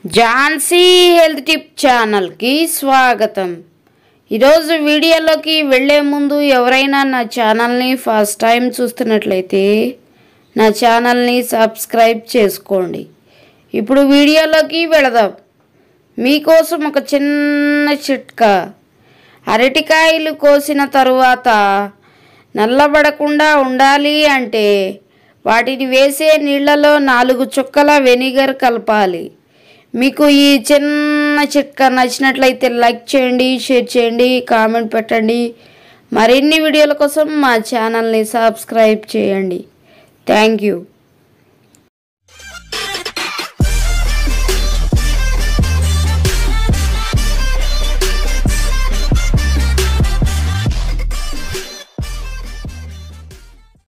Jhansi health tip ఛానల్కి స్వాగతం ఈరోజు వీడియోలోకి వెళ్ళే ముందు ఎవరైనా నా ఛానల్ని ఫస్ట్ టైం చూస్తున్నట్లయితే నా ఛానల్ని సబ్స్క్రైబ్ చేసుకోండి ఇప్పుడు వీడియోలోకి వెళదాం మీకోసం ఒక చిన్న చిట్కా అరటికాయలు కోసిన తరువాత నల్లబడకుండా ఉండాలి అంటే వాటిని వేసే నీళ్ళలో నాలుగు చుక్కల వెనిగర్ కలపాలి మీకు ఈ చిన్న చిట్కా నచ్చినట్లయితే లైక్ చేయండి షేర్ చేయండి కామెంట్ పెట్టండి మరిన్ని వీడియోల కోసం మా ఛానల్ని సబ్స్క్రైబ్ చేయండి థ్యాంక్ యూ